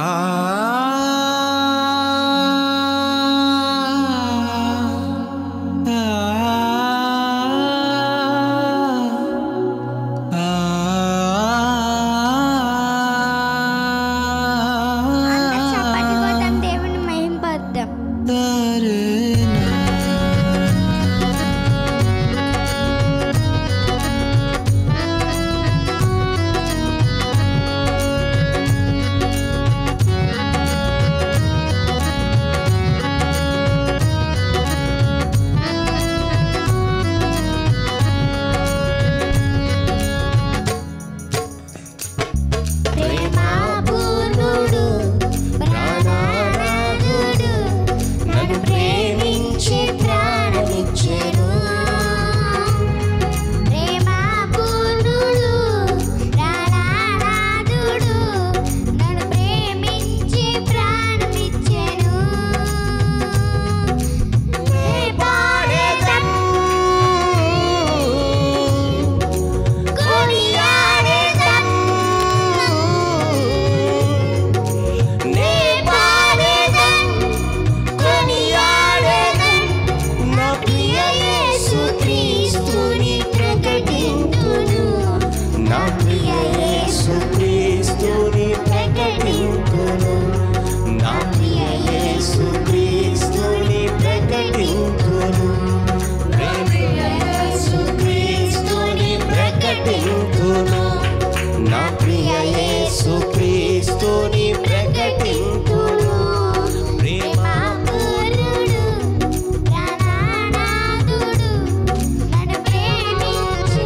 అందరూ చప్పట్లు కొడదాం దేవుని మహింపద్దాం ప్రేమాపూర్ణుడు ప్రాణనాథుడు నన్ను ప్రేమించి ప్రాణమిచ్చెను ప్రేమాపూర్ణుడు ప్రాణనాథుడు నన్ను ప్రేమించి ప్రాణమిచ్చెను నే పాడేదను కొనియాడేదను నే పాడేదను కొనియాడేదను నా ప్రియ యేసుక్రీస్తుని ప్రకటింతును నా ప్రియ యేసుక్రీస్తుని ప్రకటింతును నా ప్రియ యేసుక్రీస్తుని ప్రకటింతును ప్రియ యేసుక్రీస్తుని ప్రకటింతును నా ప్రియ యేసుక్రీస్తుని ప్రకటింతును ప్రేమాపూర్ణుడు ప్రాణనాథుడు నన్ను ప్రేమించు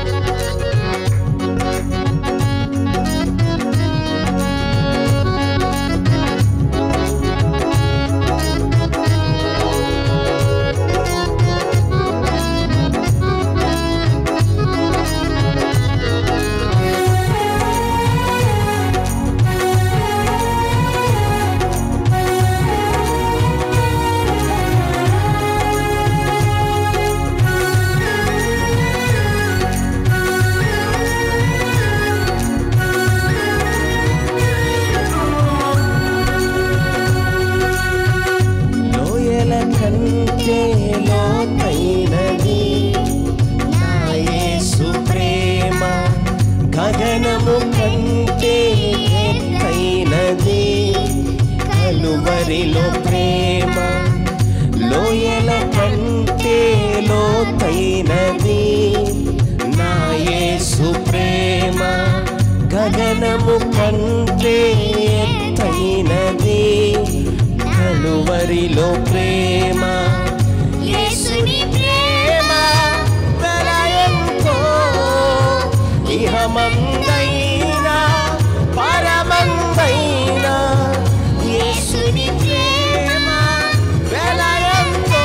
లోయల కంటే లోతైనది నా యేసు ప్రేమ గగనము కంటే ఎత్తైనది కలువరిలో ప్రేమ లోయల కంటే లోతైనది నా యేసు ప్రేమ గగనము కంటే ఎత్తైనది కలువరిలో ప్రేమ యేసుని ప్రేమ వెలయంతో ఇహమందైనా పరమందైనా యేసుని ప్రేమ వెలయంతో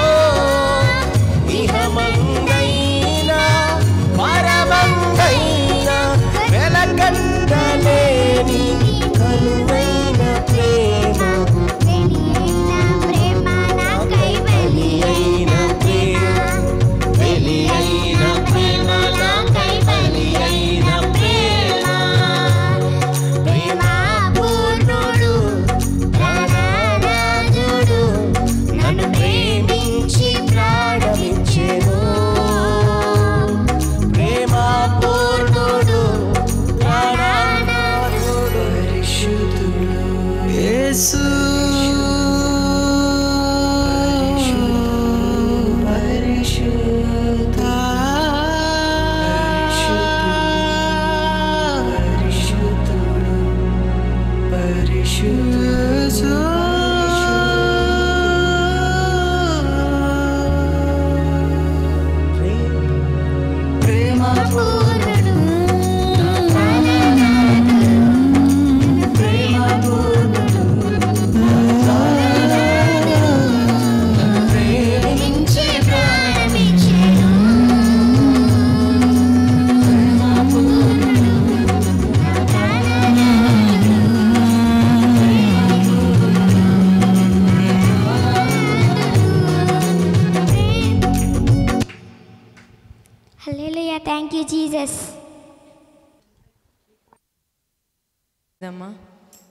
ఇహమందైనా పరమందైనా వెలకందలేని కలువైన ప్రేమ వెలియైన ప్రేమ నాకై బలి అయిన ప్రేమ బలి అయిన ప్రేమ నాకై బలి అయిన ప్రేమ ప్రేమాపూర్ణుడు ప్రాణనాథుడు నన్ను ప్రేమించి ప్రాణమిచ్చెను ప్రేమాపూర్ణుడు ప్రాణనాథుడు యేసు ప్రేమాపూర్ణుడు ప్రేమించే ప్రాణమిచ్చెను హల్లెలూయా థ్యాంక్ యూ జీసస్ అమ్మా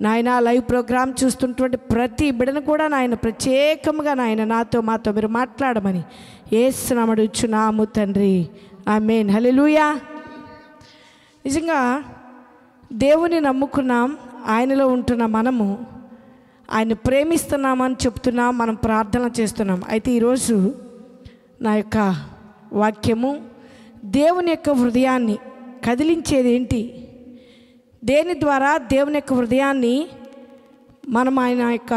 నాయన లైవ్ ప్రోగ్రామ్ చూస్తున్నటువంటి ప్రతి బిడను కూడా నాయన ప్రత్యేకంగా నాయన నాతో మాతో మీరు మాట్లాడమని ఏసునామడుచు నాము తండ్రి ఆమెన్ హల్లెలూయా నిజంగా దేవుని నమ్ముకున్నాం ఆయనలో ఉంటున్న మనము ఆయన ప్రేమిస్తున్నామని చెప్తున్నాం మనం ప్రార్థన చేస్తున్నాం అయితే ఈరోజు నా యొక్క వాక్యము దేవుని యొక్క హృదయాన్ని కదిలించేది ఏంటి దేని ద్వారా దేవుని యొక్క హృదయాన్ని మనం ఆయన యొక్క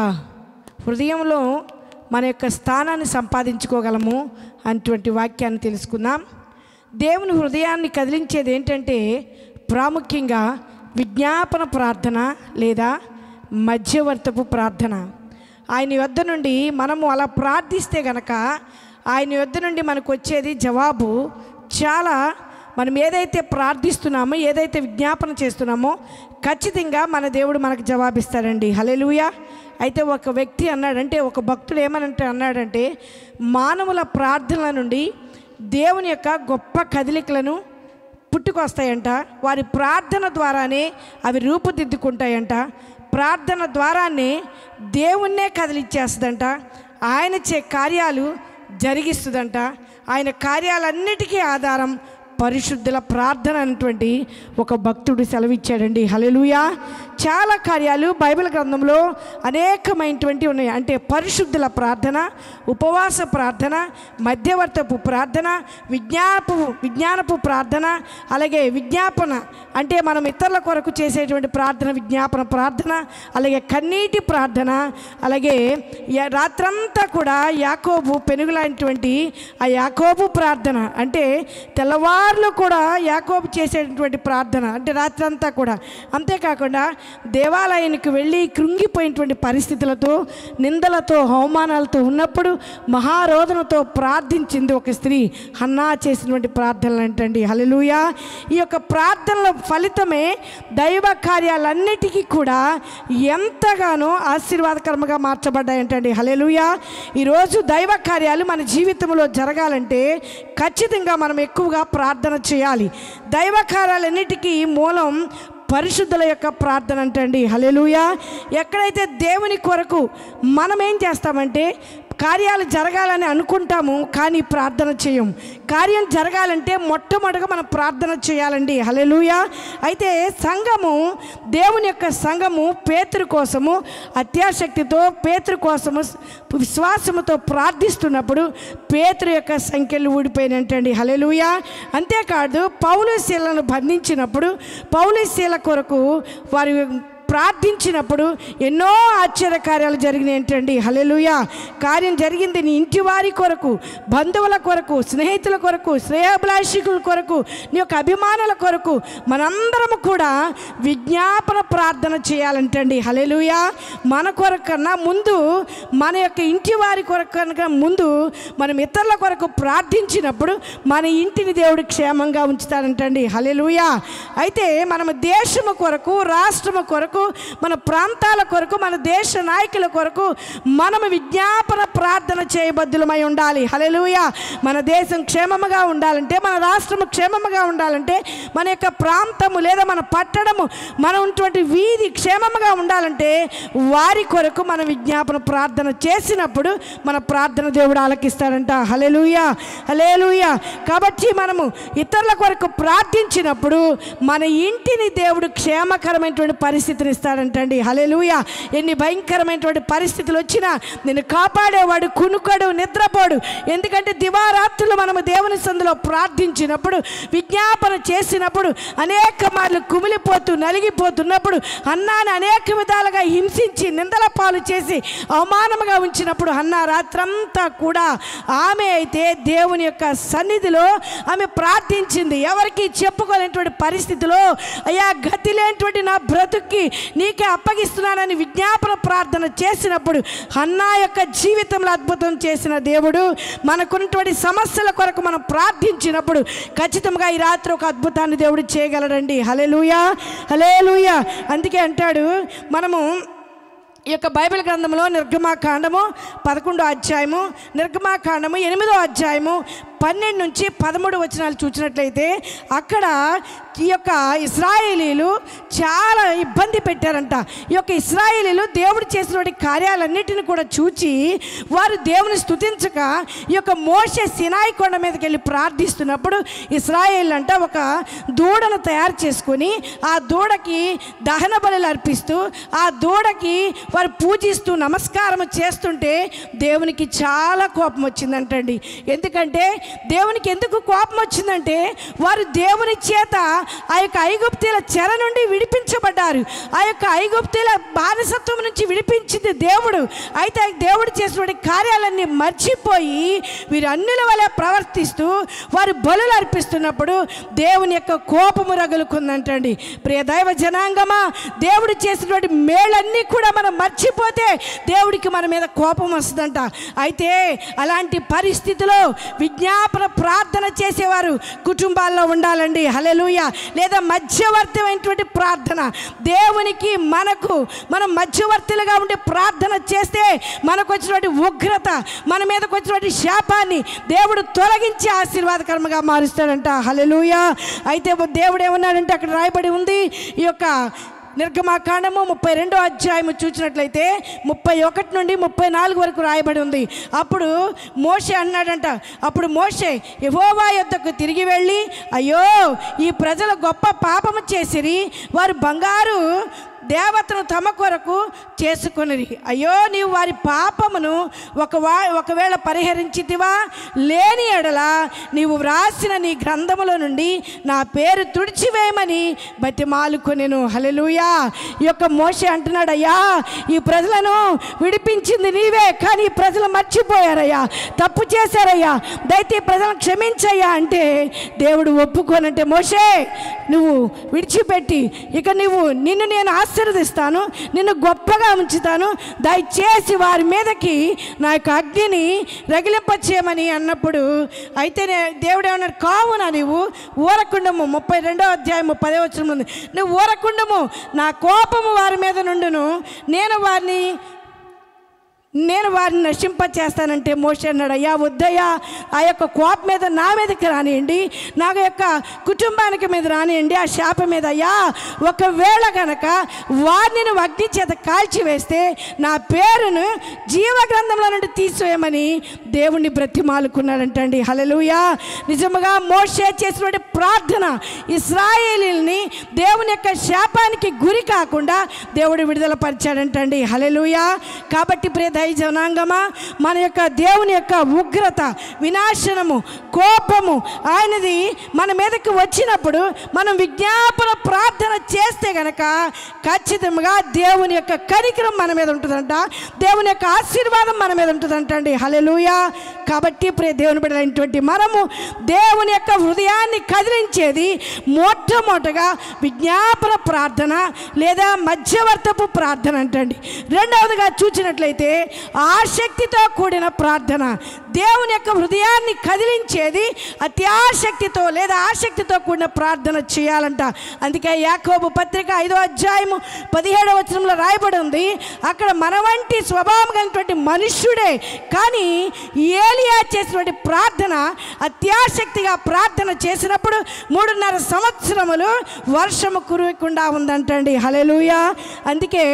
హృదయంలో మన యొక్క స్థానాన్ని సంపాదించుకోగలము అటువంటి వాక్యాన్ని తెలుసుకుందాం దేవుని హృదయాన్ని కదిలించేది ఏంటంటే ప్రాముఖ్యంగా విజ్ఞాపన ప్రార్థన లేదా మధ్యవర్తపు ప్రార్థన ఆయన యొద్ద నుండి మనము అలా ప్రార్థిస్తే గనక ఆయన యొద్ద నుండి మనకు వచ్చేది జవాబు చాలా మనం ఏదైతే ప్రార్థిస్తున్నామో ఏదైతే విజ్ఞాపన చేస్తున్నామో ఖచ్చితంగా మన దేవుడు మనకు జవాబిస్తాడండి హలెలుయా అయితే ఒక వ్యక్తి అన్నాడంటే ఒక భక్తుడు ఏమనంటే అన్నాడంటే మానవుల ప్రార్థనల నుండి దేవుని యొక్క గొప్ప కదలికలను పుట్టుకొస్తాయంట వారి ప్రార్థన ద్వారానే అవి రూపుదిద్దుకుంటాయంట ప్రార్థన ద్వారానే దేవుణ్ణే కదిలిచ్చేస్తుందంట ఆయన చే కార్యాలు జరిగిస్తుందంట ఆయన కార్యాలన్నిటికీ ఆధారం పరిశుద్ధుల ప్రార్థన అనేటువంటి ఒక భక్తుడు సెలవిచ్చాడండి హలెలుయా చాలా కార్యాలు బైబిల్ గ్రంథంలో అనేకమైనటువంటి ఉన్నాయి అంటే పరిశుద్ధుల ప్రార్థన ఉపవాస ప్రార్థన మధ్యవర్తపు ప్రార్థన విజ్ఞాపపు విజ్ఞానపు ప్రార్థన అలాగే విజ్ఞాపన అంటే మనం ఇతరుల కొరకు చేసేటువంటి ప్రార్థన విజ్ఞాపన ప్రార్థన అలాగే కన్నీటి ప్రార్థన అలాగే యా- రాత్రంతా కూడా యాకోబు పెనుగులాంటివంటి ఆ యాకోబు ప్రార్థన అంటే తెల్లవారులు కూడా యాకోబు చేసేటటువంటి ప్రార్థన అంటే రాత్రంతా కూడా అంతేకాకుండా దేవాలయానికి వెళ్ళి కృంగిపోయినటువంటి పరిస్థితులతో నిందలతో అవమానాలతో ఉన్నప్పుడు మహారోధనతో ప్రార్థించింది ఒక స్త్రీ హన్నా చేసినటువంటి ప్రార్థనలు ఏంటండి హల్లెలూయా ఈ యొక్క ప్రార్థనల ఫలితమే దైవ కార్యాలన్నిటికీ కూడా ఎంతగానో ఆశీర్వాదకరంగా మార్చబడ్డాయంటండి హల్లెలూయా ఈరోజు దైవ కార్యాలు మన జీవితంలో జరగాలంటే ఖచ్చితంగా మనం ఎక్కువగా ప్రార్థన చేయాలి దైవ కార్యాలన్నిటికీ మూలం పరిశుద్ధుల యొక్క ప్రార్థన అంటండి హలెలుయా ఎక్కడైతే దేవుని కొరకు మనం ఏం చేస్తామంటే కార్యాలు జరగాలని అనుకుంటాము కానీ ప్రార్థన చేయం కార్యం జరగాలంటే మొట్టమొదటిగా మనం ప్రార్థన చేయాలండి హలెలుయా అయితే సంఘము దేవుని యొక్క సంఘము పేతురు కోసము అత్యాశక్తితో పేతురు కోసము విశ్వాసముతో ప్రార్థిస్తున్నప్పుడు పేతురు యొక్క సంఖ్యలు ఊడిపోయినట్టండి హలెలుయా అంతేకాదు పౌలు శీలను బంధించినప్పుడు పౌలు శీల కొరకు వారి ప్రార్థించినప్పుడు ఎన్నో ఆశ్చర్య కార్యాలు జరిగినాయి ఏంటండి హలెలుయా కార్యం జరిగింది నీ ఇంటి వారి కొరకు బంధువుల కొరకు స్నేహితుల కొరకు శ్రేయాభిలాషికుల కొరకు నీ యొక్క అభిమానుల కొరకు మనందరం కూడా విజ్ఞాపన ప్రార్థన చేయాలంటండి హలెలుయా మన కొరకు కన్నా ముందు మన యొక్క ఇంటి వారి కొరకు కనుక ముందు మనం ఇతరుల కొరకు ప్రార్థించినప్పుడు మన ఇంటిని దేవుడు క్షేమంగా ఉంచుతాడంటండి హలెలుయా అయితే మనం దేశము కొరకు రాష్ట్రము కొరకు మన ప్రాంతాల కొరకు మన దేశ నాయకుల కొరకు మనము విజ్ఞాపన ప్రార్థన చేయబద్దులమై ఉండాలి హలెలుయా మన దేశం క్షేమముగా ఉండాలంటే మన రాష్ట్రము క్షేమముగా ఉండాలంటే మన యొక్క ప్రాంతము లేదా మన పట్టణము మన ఉన్నటువంటి వీధి క్షేమముగా ఉండాలంటే వారి కొరకు మన విజ్ఞాపన ప్రార్థన చేసినప్పుడు మన ప్రార్థన దేవుడు ఆలకిస్తాడంట హలెలుయా హలేలుయా కాబట్టి మనము ఇతరుల కొరకు ప్రార్థించినప్పుడు మన ఇంటిని దేవుడు క్షేమకరమైనటువంటి పరిస్థితిని ఇస్తాడంటండి హలేలుయా ఎన్ని భయంకరమైనటువంటి పరిస్థితులు వచ్చినా నేను కాపాడేవాడు కునుకడు నిద్రపోడు ఎందుకంటే దివారాత్రులు మనము దేవుని సందులో ప్రార్థించినప్పుడు విజ్ఞాపన చేసినప్పుడు అనేక మార్లు కుమిలిపోతూ నలిగిపోతున్నప్పుడు అన్నాన్ని అనేక విధాలుగా హింసించి నిందల పాలు చేసి అవమానముగా ఉంచినప్పుడు అన్న రాత్రంతా కూడా ఆమె అయితే దేవుని యొక్క సన్నిధిలో ఆమె ప్రార్థించింది ఎవరికి చెప్పుకోలేనటువంటి పరిస్థితిలో అయ్యా గతి లేనటువంటి నా బ్రతుక్కి నీకే అప్పగిస్తున్నానని విజ్ఞాపన ప్రార్థన చేసినప్పుడు అన్నా యొక్క జీవితంలో అద్భుతం చేసిన దేవుడు మనకున్నటువంటి సమస్యల కొరకు మనం ప్రార్థించినప్పుడు ఖచ్చితంగా ఈ రాత్రి ఒక అద్భుతాన్ని దేవుడు చేయగలడండి హలేలుయా హలేలుయా అందుకే అంటాడు మనము ఈ యొక్క బైబిల్ గ్రంథంలో నిర్గమాకాండము పదకొండో అధ్యాయము నిర్గమాకాండము ఎనిమిదో అధ్యాయము పన్నెండు నుంచి పదమూడు వచనాలు చూసినట్లయితే అక్కడ ఈ యొక్క ఇస్రాయేలీలు చాలా ఇబ్బంది పెట్టారంట ఈ యొక్క ఇస్రాయేలీలు దేవుడు చేసినటువంటి కార్యాలన్నిటిని కూడా చూచి వారు దేవుని స్తుతించక ఈ యొక్క మోషే సినాయి కొండ మీదకి వెళ్ళి ప్రార్థిస్తున్నప్పుడు ఇస్రాయేల్ అంట ఒక దూడను తయారు చేసుకొని ఆ దూడకి దహన బలులు అర్పిస్తూ ఆ దూడకి వారు పూజిస్తూ నమస్కారం చేస్తుంటే దేవునికి చాలా కోపం వచ్చిందంటండి ఎందుకంటే దేవునికి ఎందుకు కోపం వచ్చిందంటే వారు దేవుని చేత ఆ యొక్క ఐగుప్తీల చెర నుండి విడిపించబడ్డారు ఆ యొక్క ఐగుప్తీల బానిసత్వం నుంచి విడిపించింది దేవుడు అయితే ఆ దేవుడు చేసినటువంటి కార్యాలన్నీ మర్చిపోయి వీరు అన్నుల వలె ప్రవర్తిస్తూ వారు బలులు అర్పిస్తున్నప్పుడు దేవుని యొక్క కోపము రగులుకుందంటండి ప్రియ దైవ జనాంగమా దేవుడు చేసినటువంటి మేళ్ళన్నీ కూడా మనం మర్చిపోతే దేవుడికి మన మీద కోపం వస్తుందంట అయితే అలాంటి పరిస్థితిలో విజ్ఞాపన ప్రార్థన చేసేవారు కుటుంబాల్లో ఉండాలండి హలెలూయ లేదా మధ్యవర్తమైనటువంటి ప్రార్థన దేవునికి మనకు మనం మధ్యవర్తులుగా ఉండి ప్రార్థన చేస్తే మనకు వచ్చినటువంటి ఉగ్రత మన మీదకి వచ్చినటువంటి శాపాన్ని దేవుడు తొలగించి ఆశీర్వాదకరంగా మారుస్తాడంట హలెలూయ అయితే దేవుడు ఏమన్నాడంటే అక్కడ రాయబడి ఉంది ఈ యొక్క నిర్గమాకాండము ముప్పై రెండో అధ్యాయము చూసినట్లయితే ముప్పై ఒకటి నుండి ముప్పై నాలుగు వరకు రాయబడి ఉంది అప్పుడు మోషే అన్నాడంట అప్పుడు మోషే యహోవా యొద్దకు తిరిగి వెళ్ళి అయ్యో ఈ ప్రజలు గొప్ప పాపము చేసిరి వారు బంగారు దేవతను తమ కొరకు చేసుకొనిరి అయ్యో నీవు వారి పాపమును ఒక ఒకవేళ పరిహరించితివా లేని ఎడల నీవు వ్రాసిన నీ గ్రంథములో నుండి నా పేరు తుడిచివేయమని బతిమాలుకొనెను హలెలూయా ఈ యొక్క మోషే అంటున్నాడు అయ్యా ఈ ప్రజలను విడిపించింది నీవే కానీ ఈ ప్రజలు మర్చిపోయారయ్యా తప్పు చేశారయ్యా దయతే ఈ ప్రజలను క్షమించయ్యా అంటే దేవుడు ఒప్పుకోనంటే మోషే నువ్వు విడిచిపెట్టి ఇక నువ్వు నిన్ను నేను ఆశీర్వదిస్తాను నిన్ను గొప్పగా ఉంచుతాను దయచేసి వారి మీదకి నా యొక్క అగ్నిని రగిలింపచేయమని అన్నప్పుడు అయితే నే- దేవుడు ఏమన్నాడు కావున నీవు ఊరకుండము ముప్పై రెండో అధ్యాయం పదే వచ్చిన ఉంది నువ్వు ఊరకుండము నా కోపము వారి మీద నుండును నేను వారిని నేను వారిని నశింప చేస్తానంటే మోషే అన్నాడు అయ్యా వద్దయ్యా ఆ యొక్క కోప మీద నా మీదకి రానియండి నా యొక్క కుటుంబానికి మీద రానియండి ఆ శాప మీద అయ్యా ఒకవేళ కనుక వారిని నువ్వు అగ్ని చేత కాల్చివేస్తే నా పేరును జీవ గ్రంథంలో నుండి తీసివేయమని దేవుణ్ణి బ్రతిమాలుకున్నాడంటండి హలలుయా నిజముగా మోషే చేసినటువంటి ప్రార్థన ఇస్రాయేలీల్ని దేవుని యొక్క శాపానికి గురి కాకుండా దేవుడు విడుదల పరిచాడంటండి హలెలుయా కాబట్టి ప్రియ దయ జనాంగమా మన యొక్క దేవుని యొక్క ఉగ్రత వినాశనము కోపము ఆయనది మన మీదకి వచ్చినప్పుడు మనం విజ్ఞాపన ప్రార్థన చేస్తే గనక ఖచ్చితంగా దేవుని యొక్క కనికరం మన మీద ఉంటుందంట దేవుని యొక్క ఆశీర్వాదం మన మీద ఉంటుందంట అండి హలెలుయా కాబట్టి ప్రియ దేవుని బిడ్డలైనటువంటి మనము దేవుని యొక్క హృదయాన్ని కదిలించేది మొట్టమొదటగా విజ్ఞాపన ప్రార్థన లేదా మధ్యవర్తపు ప్రార్థన అంటండి రెండవదిగా చూసినట్లయితే ఆసక్తితో కూడిన ప్రార్థన దేవుని యొక్క హృదయాన్ని కదిలించేది అత్యాసక్తితో లేదా ఆసక్తితో కూడిన ప్రార్థన చేయాలంట అందుకే యాకోబు పత్రిక ఐదో అధ్యాయము పదిహేడవ వచనంలో రాయబడి ఉంది అక్కడ మన వంటి స్వభావం కలిగినటువంటి మనుష్యుడే కానీ ఏలియా చేసినటువంటి ప్రార్థన అత్యాసక్తిగా ప్రార్థన చేసినప్పుడు మూడున్నర సంవత్సరములు వర్షము కురవకుండా ఉందంటండి హలెలూయా అందుకే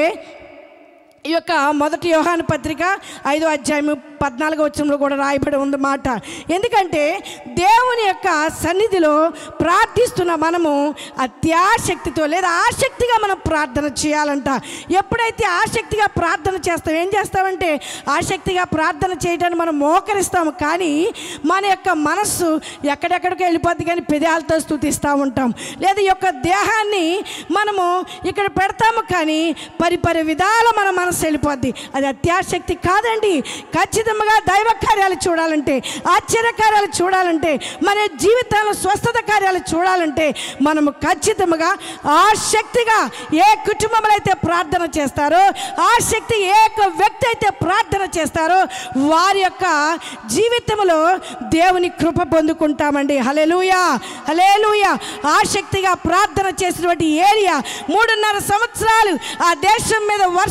ఈ యొక్క మొదటి యోహాను పత్రిక ఐదో అధ్యాయము పద్నాలుగో వచ్చంలో కూడా రాయబడి ఉంది మాట ఎందుకంటే దేవుని యొక్క సన్నిధిలో ప్రార్థిస్తున్న మనము అత్యాసక్తితో లేదా ఆసక్తిగా మనం ప్రార్థన చేయాలంట ఎప్పుడైతే ఆసక్తిగా ప్రార్థన చేస్తాం ఏం చేస్తామంటే ఆసక్తిగా ప్రార్థన చేయడానికి మనం మోకరిస్తాము కానీ మన యొక్క మనస్సు ఎక్కడెక్కడికి వెళ్ళిపోద్ది కానీ పెదాలతో స్థుతిస్తూ ఉంటాం లేదా ఈ యొక్క దేహాన్ని మనము ఇక్కడ పెడతాము కానీ పరిపరి విధాల మన మనసు వెళ్ళిపోద్ది అది అత్యాసక్తి కాదండి ఖచ్చితంగా దైవ కార్యాలు చూడాలంటే ఆశ్చర్య కార్యాలు చూడాలంటే మన జీవితంలో స్వస్థత కార్యాలు చూడాలంటే మనము ఖచ్చితంగా ఆసక్తిగా ఏ కుటుంబంలో అయితే ప్రార్థన చేస్తారో ఆసక్తి ఏ యొక్క వ్యక్తి అయితే ప్రార్థన చేస్తారో వారి యొక్క జీవితంలో దేవుని కృప పొందుకుంటామండి హలెలూయా హలేలుయా ఆసక్తిగా ప్రార్థన చేసినటువంటి ఏరియా మూడున్నర సంవత్సరాలు ఆ దేశం మీద వర్షం కురవ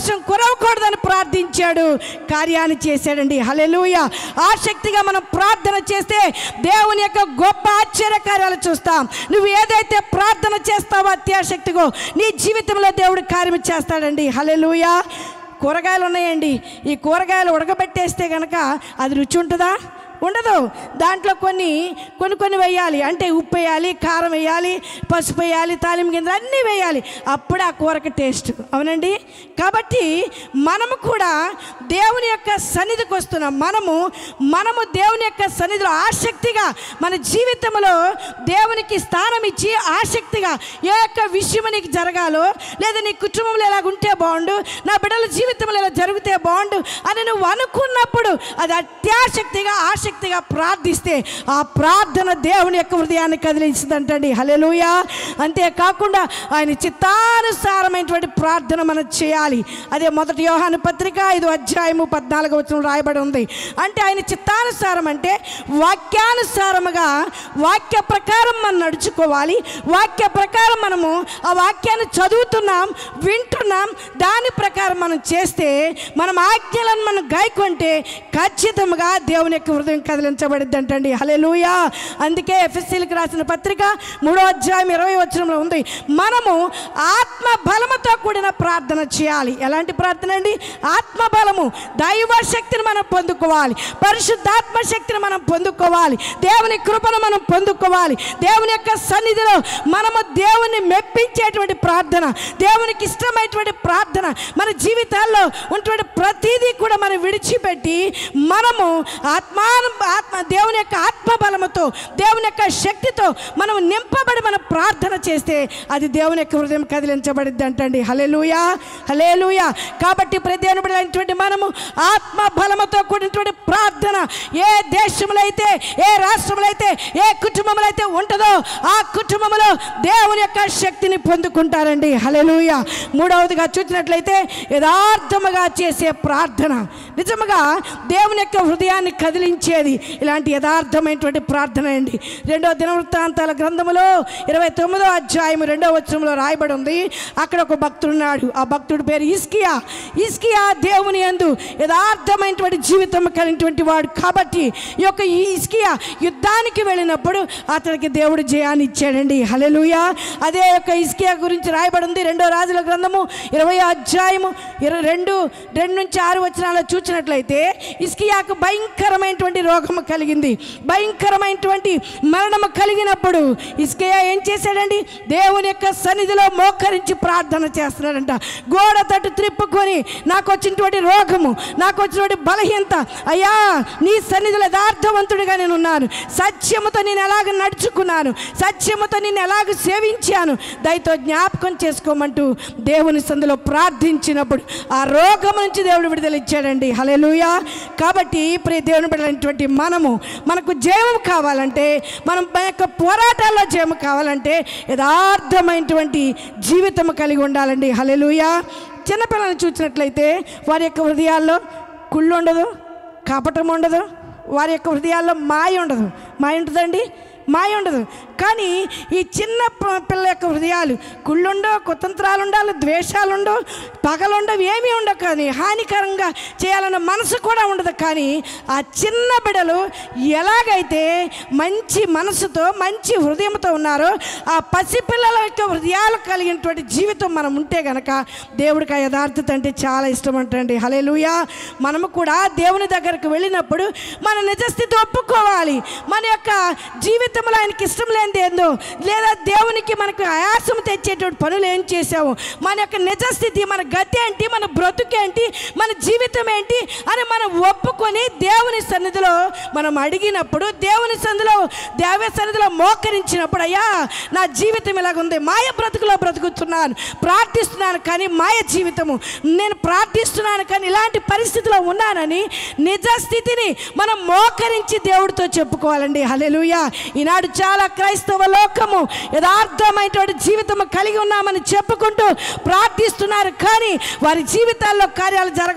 మరవకూడదని ప్రార్థించాడు కార్యాన్ని చేశాడండి హలెలూయ ఆసక్తిగా మనం ప్రార్థన చేస్తే దేవుని యొక్క గొప్ప ఆశ్చర్య కార్యాలు చూస్తాం నువ్వు ఏదైతే ప్రార్థన చేస్తావో అత్యాసక్తిగో నీ జీవితంలో దేవుడు కార్యం చేస్తాడండి హలెలూయ కూరగాయలు ఉన్నాయండి ఈ కూరగాయలు ఉడకబెట్టేస్తే కనుక అది రుచి ఉంటుందా ఉండదు దాంట్లో కొన్ని కొన్ని కొన్ని వేయాలి అంటే ఉప్పు వేయాలి కారం వేయాలి పసుపు వేయాలి తాలింపు గింజలు అన్నీ వేయాలి అప్పుడు ఆ కూరకి టేస్ట్ అవునండి కాబట్టి మనము కూడా దేవుని యొక్క సన్నిధికి వస్తున్నాం మనము మనము దేవుని యొక్క సన్నిధిలో ఆసక్తిగా మన జీవితంలో దేవునికి స్థానం ఇచ్చి ఆసక్తిగా ఏ యొక్క విషయం నీకు జరగాలో లేదా నీ కుటుంబంలో ఎలా ఉంటే బాగుండు నా బిడ్డల జీవితంలో ఇలా జరిగితే బాగుండు అని నువ్వు అనుకున్నప్పుడు అది అత్యాసక్తిగా ఆసక్తిగా ప్రార్థిస్తే ఆ ప్రార్థన దేవుని యొక్క హృదయాన్ని కదిలించిందంటండి హలెలుయా అంతేకాకుండా ఆయన చిత్తానుసారమైనటువంటి ప్రార్థన మనం చేయాలి అదే మొదటి యోహాను పత్రిక ఐదు అధ్యాయము పద్నాలుగు వచ్చిన రాయబడి ఉంది అంటే ఆయన చిత్తానుసారం అంటే వాక్యానుసారముగా వాక్య ప్రకారం మనం నడుచుకోవాలి వాక్య ప్రకారం మనము ఆ వాక్యాన్ని చదువుతున్నాం వింటున్నాం దాని ప్రకారం మనం చేస్తే మనం ఆజ్ఞలను మనం గాయకుంటే ఖచ్చితంగా దేవుని యొక్క హృదయం కదిలించబడిద్ది అంటండి హలెలూయా అందుకే ఎఫ్ఎస్సీలకు రాసిన పత్రిక మూడో అధ్యాయం ఇరవై వచనంలో ఉంది మనము ఆత్మ బలముతో కూడిన ప్రార్థన చేయాలి ఎలాంటి ప్రార్థన అండి ఆత్మ బలము దైవ శక్తిని మనం పొందుకోవాలి పరిశుద్ధాత్మ శక్తిని మనం పొందుకోవాలి దేవుని కృపను మనం పొందుకోవాలి దేవుని యొక్క సన్నిధిలో మనము దేవుని మెప్పించేటువంటి ప్రార్థన దేవునికి ఇష్టమైనటువంటి ప్రార్థన మన జీవితాల్లో ఉన్నటువంటి ప్రతిదీ కూడా మనం విడిచిపెట్టి మనము ఆత్మాను ఆత్మ దేవుని యొక్క ఆత్మ బలముతో దేవుని యొక్క శక్తితో మనం నింపబడి మనం ప్రార్థన చేస్తే అది దేవుని యొక్క హృదయం కదిలించబడిద్ది అంటండి హలేలుయా హలేలుయా కాబట్టి ప్రదేని బిడ్డలైనటువంటి మనము ఆత్మ బలముతో కూడినటువంటి ప్రార్థన ఏ దేశంలో అయితే ఏ రాష్ట్రంలో అయితే ఏ కుటుంబంలో అయితే ఉంటుందో ఆ కుటుంబంలో దేవుని యొక్క శక్తిని పొందుకుంటారండి హలేలుయా మూడవదిగా చూసినట్లయితే యథార్థముగా చేసే ప్రార్థన నిజముగా దేవుని యొక్క హృదయాన్ని కదిలించేది ఇలాంటి యథార్థమైనటువంటి ప్రార్థన అండి రెండో దినవృత్తాంతాల గ్రంథములో ఇరవై తొమ్మిదో అధ్యాయం రెండో వచనంలో రాయబడి ఉంది అక్కడ ఒక భక్తుడు ఉన్నాడు ఆ భక్తుడి పేరు ఇస్కియా ఇస్కియా దేవుని యందు యథార్థమైనటువంటి జీవితం కలిగినటువంటి వాడు కాబట్టి ఈ యొక్క ఈ ఇస్కియా యుద్ధానికి వెళ్ళినప్పుడు అతనికి దేవుడు జయాన్ని ఇచ్చాడండి హలెలుయా అదే యొక్క ఇస్కియా గురించి రాయబడి ఉంది రెండో రాజుల గ్రంథము ఇరవై అధ్యాయము ఇరవై రెండు రెండు నుంచి ఆరు వచనాలు చూసినట్లయితే ఇస్కియాకు భయంకరమైనటువంటి రోగము కలిగింది భయంకరమైనటువంటి మరణము కలిగినప్పుడు ఇస్కియా ఏం చేశాడండి దేవుని యొక్క సన్నిధిలో మోకరించి ప్రార్థన చేస్తున్నాడంట గోడ తట్టు త్రిప్పుకొని నాకు వచ్చినటువంటి రోగము నాకు వచ్చినటువంటి బలహీనత అయ్యా నీ సన్నిధిలో యథార్థవంతుడిగా నేను ఉన్నాను సత్యముతో నేను ఎలాగ నడుచుకున్నాను సత్యముతో నేను ఎలాగ సేవించాను దయతో జ్ఞాపకం చేసుకోమంటూ దేవుని సందులో ప్రార్థించినప్పుడు ఆ రోగం నుంచి దేవుడు విడుదల ఇచ్చాడండి హలెలుయా కాబట్టి ప్రియ దేవుని బిడ్డలైనటువంటి మనము మనకు జయం కావాలంటే మనం మన యొక్క పోరాటాల్లో జయం కావాలంటే యథార్థమైనటువంటి జీవితం కలిగి ఉండాలండి హలెలుయా చిన్నపిల్లలను చూసినట్లయితే వారి యొక్క హృదయాల్లో కుళ్ళు ఉండదు కపటం ఉండదు వారి యొక్క హృదయాల్లో మాయ ఉండదు మాయ ఉంటుందండి మాయ ఉండదు కానీ ఈ చిన్న ప- పిల్ల యొక్క హృదయాలు కుళ్ళుండో కుతంత్రాలు ఉండాలి ద్వేషాలు ఉండవు పగలుండవు ఏమీ ఉండవు కానీ హానికరంగా చేయాలన్న మనసు కూడా ఉండదు కానీ ఆ చిన్న బిడలు ఎలాగైతే మంచి మనసుతో మంచి హృదయంతో ఉన్నారో ఆ పసిపిల్లల యొక్క హృదయాలు కలిగినటువంటి జీవితం మనం ఉంటే గనక దేవుడికి ఆ యథార్థత అంటే చాలా ఇష్టం అంటండి హలేలుయా మనము కూడా దేవుని దగ్గరకు వెళ్ళినప్పుడు మన నిజస్థితి ఒప్పుకోవాలి మన యొక్క జీవితంలో ఆయనకి ఇష్టం లేనిది ఏందో లేదా దేవునికి మనకు ఆయాసం తెచ్చేటువంటి పనులు ఏం చేసావు మన యొక్క నిజస్థితి మన గతి ఏంటి మన బ్రతుకేంటి మన జీవితం ఏంటి అని మనం ఒప్పుకొని దేవుని సన్నిధిలో మనం అడిగినప్పుడు దేవుని సన్నిధిలో దేవ సన్నిధిలో మోకరించినప్పుడు అయ్యా నా జీవితం ఇలాగుంది మాయ బ్రతుకులో బ్రతుకుతున్నాను ప్రార్థిస్తున్నాను కానీ మాయ జీవితము నేను ప్రార్థిస్తున్నాను కానీ ఇలాంటి పరిస్థితిలో ఉన్నానని నిజ స్థితిని మనం మోకరించి దేవుడితో చెప్పుకోవాలండి హలెలుయా ఈనాడు చాలా క్రైస్తవ లోకము యథార్థమైనటువంటి జీవితం కలిగి ఉన్నామని చెప్పుకుంటూ ప్రార్థిస్తున్నారు కానీ వారి జీవితాల్లో కార్యాలు జరగలేకపోవడం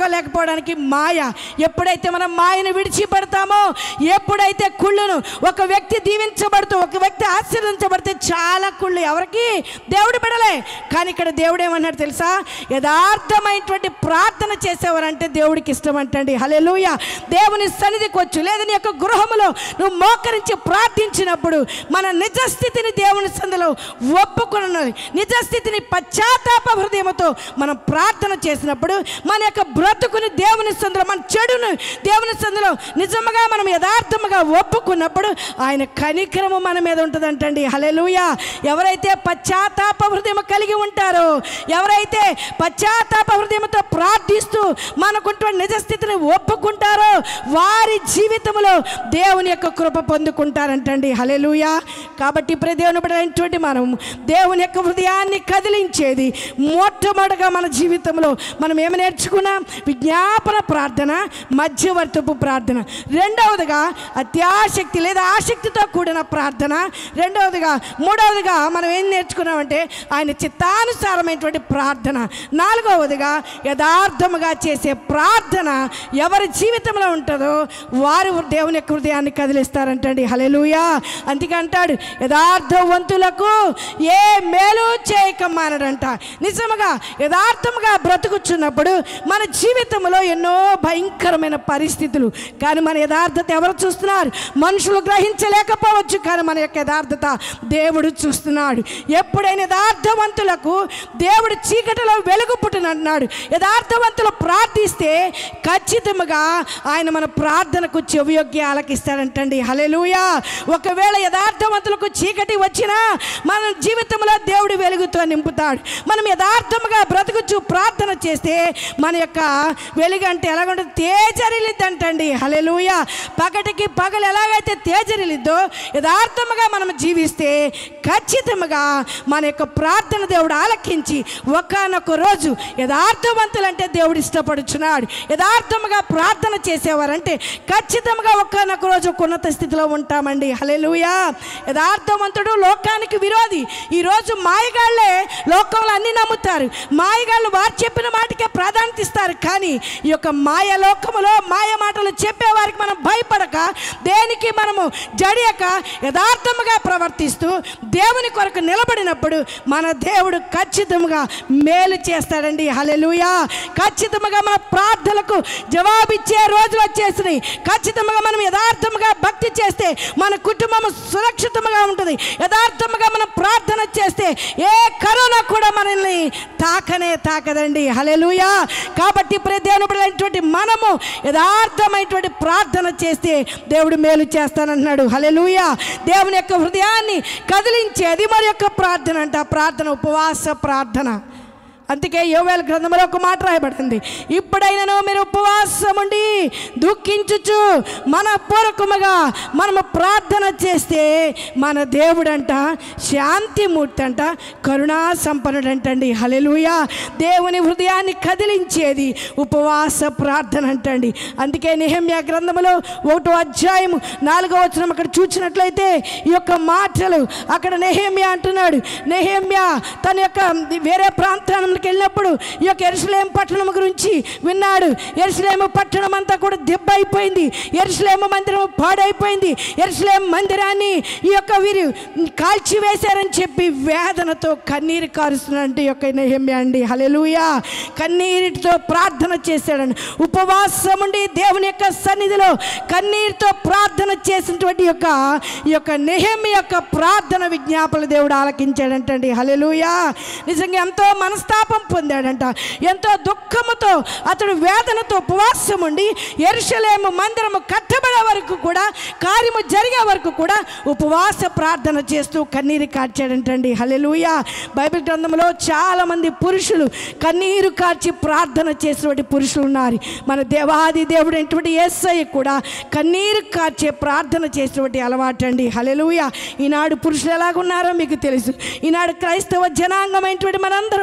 మర్చిపోవడానికి మాయ ఎప్పుడైతే మనం మాయను విడిచిపెడతామో ఎప్పుడైతే కుళ్ళును ఒక వ్యక్తి దీవించబడుతూ ఒక వ్యక్తి ఆశీర్వదించబడితే చాలా కుళ్ళు ఎవరికి దేవుడు బిడలే కానీ ఇక్కడ దేవుడు ఏమన్నాడు తెలుసా యథార్థమైనటువంటి ప్రార్థన చేసేవారంటే దేవుడికి ఇష్టం అంటండి హలెలూయ దేవుని సన్నిధికి వచ్చు లేదా నీ యొక్క గృహములో నువ్వు మోకరించి ప్రార్థించినప్పుడు మన నిజస్థితిని దేవుని సందులో ఒప్పుకున్నది నిజస్థితిని పశ్చాత్తాప హృదయంతో మనం ప్రార్థన చేసినప్పుడు మన యొక్క బ్రతుకుని దేవుని సందులో మన చెడును దేవుని సందులో నిజముగా మనం యథార్థముగా ఒప్పుకున్నప్పుడు ఆయన కనికరము మన మీద ఉంటుందంటండి హలెలూయ ఎవరైతే పశ్చాత్తాప హృదయం కలిగి ఉంటారో ఎవరైతే పశ్చాత్తాప హృదయంతో ప్రార్థిస్తూ మనకుంటున్న నిజస్థితిని ఒప్పుకుంటారో వారి జీవితంలో దేవుని యొక్క కృప పొందుకుంటారంటండి హలెలూయ కాబట్టి ఇప్పుడు దేవుని పడినటువంటి మనం దేవుని యొక్క హృదయాన్ని కదిలించేది మొట్టమొదటిగా మన జీవితంలో మనం ఏమి నేర్చుకున్నాం విజ్ఞాపన ప్రార్థన మధ్యవర్తపు ప్రార్థన రెండవదిగా అత్యాసక్తి లేదా ఆసక్తితో కూడిన ప్రార్థన రెండవదిగా మూడవదిగా మనం ఏం నేర్చుకున్నామంటే ఆయన చిత్తానుసారమైనటువంటి ప్రార్థన నాలుగవదిగా యథార్థముగా చేసే ప్రార్థన ఎవరి జీవితంలో ఉంటుందో వారు దేవుని యొక్క హృదయాన్ని కదిలిస్తారంటండి హలెలుయా అందుకే అంటాడు యథార్థవంతులకు ఏ మేలు చేయక మానడంట నిజముగా యథార్థముగా బ్రతుకుచున్నప్పుడు మన జీవితంలో ఎన్నో భయంకరమైన పరిస్థితులు కానీ మన యథార్థత ఎవరు చూస్తున్నారు మనుషులు గ్రహించలేకపోవచ్చు కానీ మన యొక్క యథార్థత దేవుడు చూస్తున్నాడు ఎప్పుడైనా యథార్థవంతులకు దేవుడు చీకటిలో వెలుగు పుట్టినన్నాడు యథార్థవంతులు ప్రార్థిస్తే ఖచ్చితంగా ఆయన మన ప్రార్థనకు చెవియొగ్గి ఆలకిస్తాడంటండి హలెలూయా ఒకవేళ యథార్థవంతులకు చీకటి వచ్చినా మన జీవితంలో దేవుడు వెలుగుతో నింపుతాడు మనం యథార్థముగా బ్రతుకుచు ప్రార్థన చేస్తే మన యొక్క వెలుగు అంటే ఎలాగుంటుంది తేజరిల్లిద్దంటండి హలెలూయ పగటికి పగలు ఎలాగైతే తేజరిల్లిద్దో యథార్థముగా మనం జీవిస్తే ఖచ్చితంగా మన యొక్క ప్రార్థన దేవుడు ఆలకించి ఒకనొక రోజు యథార్థవంతులంటే దేవుడు ఇష్టపడుచున్నాడు యథార్థముగా ప్రార్థన చేసేవారంటే ఖచ్చితంగా ఒకనొక రోజు ఒక ఉన్నత స్థితిలో ఉంటామండి హలెలూయా యథార్థవంతుడు లోకానికి విరోధి ఈరోజు మాయగాళ్ళే లోకంలో అన్ని నమ్ముతారు మాయగాళ్ళు వారు చెప్పిన మాటకే ప్రాధాన్యత ఇస్తారు కానీ ఈ యొక్క మాయ లోకములో మాయ మాటలు చెప్పేవారికి మనం భయపడక దేనికి మనము జడియక యథార్థముగా ప్రవర్తిస్తూ దేవుని కొరకు నిలబడినప్పుడు మన దేవుడు ఖచ్చితంగా మేలు చేస్తాడండి హలెలుయా ఖచ్చితంగా మన ప్రార్థనలకు జవాబిచ్చే రోజులు వచ్చేసినాయి ఖచ్చితంగా మనం యథార్థముగా భక్తి చేస్తే మన కుటుంబం సురక్షితంగా ఉంటుంది యథార్థముగా మనం ప్రార్థన చేస్తే ఏ కరోనా కూడా మనల్ని తాకనే తాకదండి హలెలుయా కాబట్టి ప్రదేనటువంటి మనము యథార్థమైనటువంటి ప్రార్థన చేస్తే దేవుడు మేలు చేస్తానంటున్నాడు హలెలుయా దేవుని యొక్క హృదయాన్ని కదిలించేది మరి యొక్క ప్రార్థన అంట ఆ ప్రార్థన ఉపవాస ప్రార్థన అందుకే యోవేల గ్రంథంలో ఒక మాట రాయబడింది ఇప్పుడైనను మీరు ఉపవాసం ఉండి దుఃఖించుచు మన పూర్వకముగా మనము ప్రార్థన చేస్తే మన దేవుడంట శాంతిమూర్తి అంట కరుణా సంపన్నుడు అంటండి హలెలుయా దేవుని హృదయాన్ని కదిలించేది ఉపవాస ప్రార్థన అంటండి అందుకే నిహమ్య గ్రంథములో ఒకటో అధ్యాయం నాలుగో వచనం అక్కడ చూసినట్లయితే ఈ యొక్క మాటలు అక్కడ నెహేమ్య అంటున్నాడు నెహేమ్య తన యొక్క వేరే ప్రాంతానికి వెళ్ళినప్పుడు ఈ యొక్క ఎరుసలేం పట్టణం గురించి విన్నాడు ఎరుసలేము పట్టణం అంతా కూడా దెబ్బ అయిపోయింది ఎరుసలేము మందిరం పాడైపోయింది ఎరుసలేం మందిరాన్ని ఈ యొక్క వీరు కాల్చివేశారని చెప్పి వేదనతో కన్నీరు కారుస్తున్నాడంటే ఈ యొక్క నెహమ్య అండి హలెలుయా కన్నీటితో ప్రార్థన చేశాడండి ఉపవాసం ఉండి దేవుని యొక్క సన్నిధిలో కన్నీరుతో ప్రార్థన చేసినటువంటి యొక్క ఈ యొక్క నెహమ్య యొక్క ప్రార్థన విజ్ఞాపన దేవుడు ఆలకించాడంటండి హలెలుయా నిజంగా ఎంతో మనస్తాపం పొందాడంట ఎంతో దుఃఖముతో అతడు వేదనతో ఉపవాసం ఉండి ఎరుషలేము మందిరము కట్టబడే వరకు కూడా కార్యము జరిగే వరకు కూడా ఉపవాస ప్రార్థన చేస్తూ కన్నీరు కార్చాడంటండి హలెలుయా బైబిల్ గ్రంథంలో చాలా మంది పురుషులు కన్నీరు కార్చి ప్రార్థన చేసినటువంటి పురుషులు ఉన్నారు మన దేవాది దేవుడు అయినటువంటి ఏసఐ కూడా కన్నీరు కార్చే ప్రార్థన చేసినటువంటి అలవాటు అండి హలెలుయా ఈనాడు పురుషులు ఎలాగున్నారో మీకు తెలుసు ఈనాడు క్రైస్తవ జనాంగమైనటువంటి మనందరము కూడా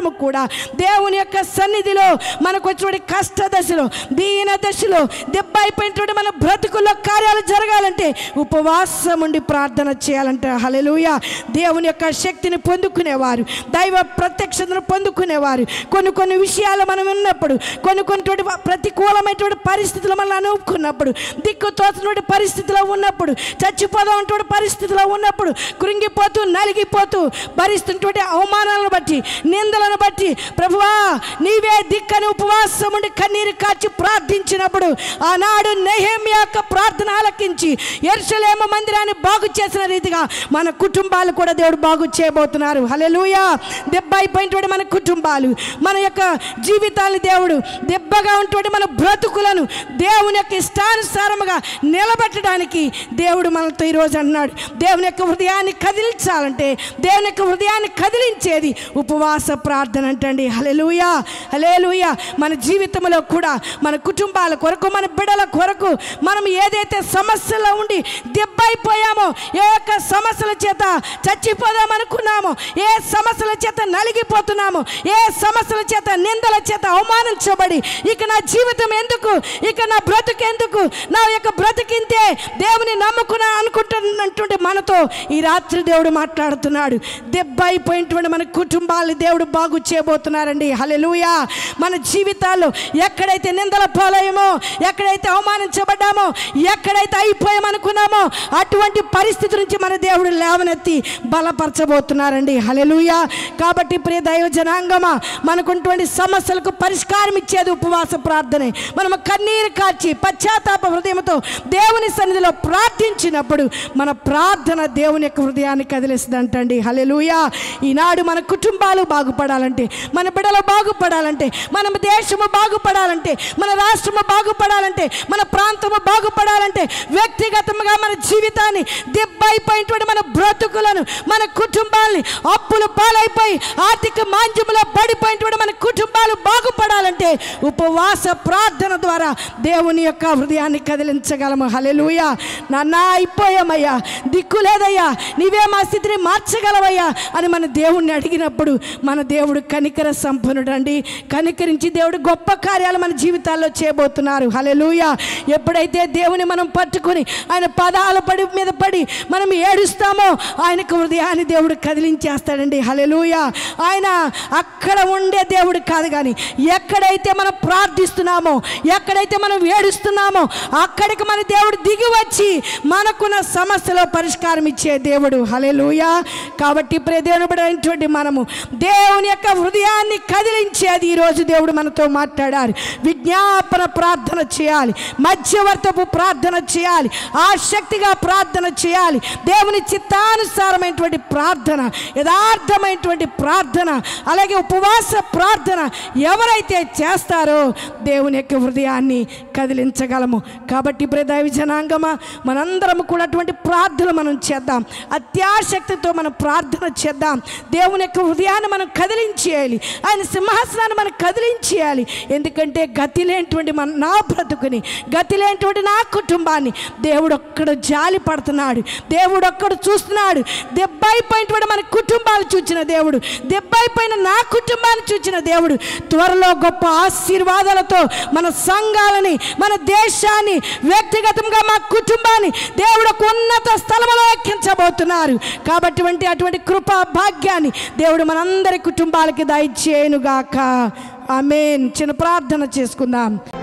దేవుని యొక్క సన్నిధిలో మనకు వచ్చినటువంటి కష్ట దశలో దీన దశలో దెబ్బ అయిపోయినటువంటి మన బ్రతుకుల్లో కార్యాలు జరగాలంటే ఉపవాసం ఉండి ప్రార్థన చేయాలంట హలెలూయ దేవుని యొక్క శక్తిని పొందుకునేవారు దైవ ప్రత్యక్షతను పొందుకునేవారు కొన్ని కొన్ని విషయాలు మనం ఉన్నప్పుడు కొన్ని కొన్ని ప్రతికూలమైనటువంటి పరిస్థితులు మనం అనుకున్నప్పుడు దిక్కు తోచినటువంటి పరిస్థితిలో ఉన్నప్పుడు చచ్చిపోదాం పరిస్థితిలో ఉన్నప్పుడు కృంగిపోతూ నలిగిపోతూ భరిస్తున్నటువంటి అవమానాలను బట్టి నిందలను బట్టి ప్రభువా నీవే దిక్కని ఉపవాసం ఉండి కన్నీరు కాచి ప్రార్థించినప్పుడు ఆనాడు నెహేం యొక్క ప్రార్థన ఆలకించి ఎర్షలేమ మందిరాన్ని బాగు చేసిన రీతిగా మన కుటుంబాలు కూడా దేవుడు బాగు చేయబోతున్నారు హల్లెలూయా దెబ్బ అయిపోయినటువంటి మన కుటుంబాలు మన యొక్క జీవితాన్ని దేవుడు దెబ్బగా ఉన్నటువంటి మన బ్రతుకులను దేవుని యొక్క ఇష్టానుసారముగా నిలబెట్టడానికి దేవుడు మనతో ఈరోజు అన్నాడు దేవుని యొక్క హృదయాన్ని కదిలించాలంటే దేవుని యొక్క హృదయాన్ని కదిలించేది ఉపవాస ప్రార్థన అంటండి హలెలుయా హలేలుయా మన జీవితంలో కూడా మన కుటుంబాల కొరకు మన బిడల కొరకు మనం ఏదైతే సమస్యలో ఉండి దెబ్బైపోయామో ఏ యొక్క సమస్యల చేత చచ్చిపోదాం అనుకున్నామో ఏ సమస్యల చేత నలిగిపోతున్నామో ఏ సమస్యల చేత నిందల చేత అవమానించబడి ఇక నా జీవితం ఎందుకు ఇక నా బ్రతుకు ఎందుకు నా యొక్క బ్రతికింతే దేవుని నమ్ముకున్నా అనుకుంటున్నటువంటి మనతో ఈ రాత్రి దేవుడు మాట్లాడుతున్నాడు దెబ్బ అయిపోయినటువంటి మన కుటుంబాలు దేవుడు బాగు చేయబోతున్నారండి హలెలుయా మన జీవితాల్లో ఎక్కడైతే నిందల పాలయమో ఎక్కడైతే అవమానించబడ్డామో ఎక్కడైతే అయిపోయామనుకున్నామో అటువంటి పరిస్థితి నుంచి మన దేవుడు లేవనెత్తి బలపరచబోతున్నారండి హలెలుయా కాబట్టి ప్రియ దైవ జనాంగమా మనకున్నటువంటి సమస్యలకు పరిష్కారం ఇచ్చేది ఉపవాస ప్రార్థనే మనము కన్నీరు కార్చి పశ్చాత్తాప హృదయంతో దేవుని సన్నిధిలో ప్రార్థించినప్పుడు మన ప్రార్థన దేవుని యొక్క హృదయాన్ని కదిలిస్తుందంటండి హలెలుయా ఈనాడు మన కుటుంబాలు బాగుపడాలంటే మన బిడలు బాగుపడాలంటే మన దేశము బాగుపడాలంటే మన రాష్ట్రము బాగుపడాలంటే మన ప్రాంతము బాగుపడాలంటే వ్యక్తిగతంగా మన జీవితాన్ని దెబ్బైపోయినటువంటి మన బ్రతుకులను మన కుటుంబాల్ని అప్పులు పాలైపోయి ఆర్థిక మాంద్యములో పడిపోయినటువంటి మన కుటుంబాలు బాగుపడాలంటే ఉపవాస ప్రార్థన ద్వారా దేవుని యొక్క హృదయాన్ని కదిలించగలము హలెలుయా నాన్న అయిపోయామయ్యా దిక్కు లేదయ్యా నీవే మా స్థితిని మార్చగలవయ్యా అని మన దేవుణ్ణి అడిగినప్పుడు మన దేవుడు కనికర సంపన్నుడు అండి కనికరించి దేవుడు గొప్ప కార్యాలు మన జీవితాల్లో చేయబోతున్నారు హలెలుయా ఎప్పుడైతే దేవుని మనం పట్టుకొని ఆయన పదాల పడి మీద పడి మనం ఏడుస్తామో ఆయనకు హృదయాన్ని దేవుడు కదిలించేస్తాడండి హలెలుయా ఆయన అక్కడ ఉండే దేవుడు కాదు కానీ ఎక్కడైతే మనం ప్రార్థిస్తున్నామో ఎక్కడైతే మనం ఏడుస్తున్నామో అక్కడికి మన దేవుడు దిగి వచ్చి మనకున్న సమస్యలో పరిష్కారం ఇచ్చే దేవుడు హలెలుయా కాబట్టి ప్రదేనబడినటువంటి మనము దేవుని యొక్క హృదయాన్ని కదిలించేది ఈరోజు దేవుడు మనతో మాట్లాడారు విజ్ఞాపన ప్రార్థన చేయాలి మధ్యవర్తపు ప్రార్థన చేయాలి ఆసక్తిగా ప్రార్థన చేయాలి దేవుని చిత్తానుసారమైనటువంటి ప్రార్థన యథార్థమైనటువంటి ప్రార్థన అలాగే ఉపవాస ప్రార్థన ఎవరైతే చేస్తారో దేవుని యొక్క హృదయాన్ని కదిలించగలము కాబట్టి ప్రదైవ జనాంగమా మనందరం కూడా అటువంటి ప్రార్థనలు మనం చేద్దాం అత్యాశక్తితో మనం ప్రార్థన చేద్దాం దేవుని యొక్క హృదయాన్ని మనం కదిలించేయాలి ఆయన సింహాసనాన్ని మనం కదిలించేయాలి ఎందుకంటే గతి లేనటువంటి మన నా బ్రతుకుని గతి లేనటువంటి నా కుటుంబాన్ని దేవుడు ఒక్కడు జాలి పడుతున్నాడు దేవుడు ఒక్కడు చూస్తున్నాడు దెబ్బైపోయినటువంటి మన కుటుంబాలు చూచిన దేవుడు దెబ్బైపోయిన నా కుటుంబాన్ని చూచిన దేవుడు త్వరలో గొప్ప ఆశీర్వాదాలతో మన సంఘాలని మన దేశాన్ని వ్యక్తిగతంగా మా కుటుంబాన్ని దేవుడు ఒక ఉన్నత స్థలంలో ఎక్కించబోతున్నారు కాబట్టి వంటి అటువంటి కృపా భాగ్యాన్ని దేవుడు మనందరి కుటుంబాలకి దయచేయనుగాక ఆమెన్ చిన్న ప్రార్థన చేసుకుందాం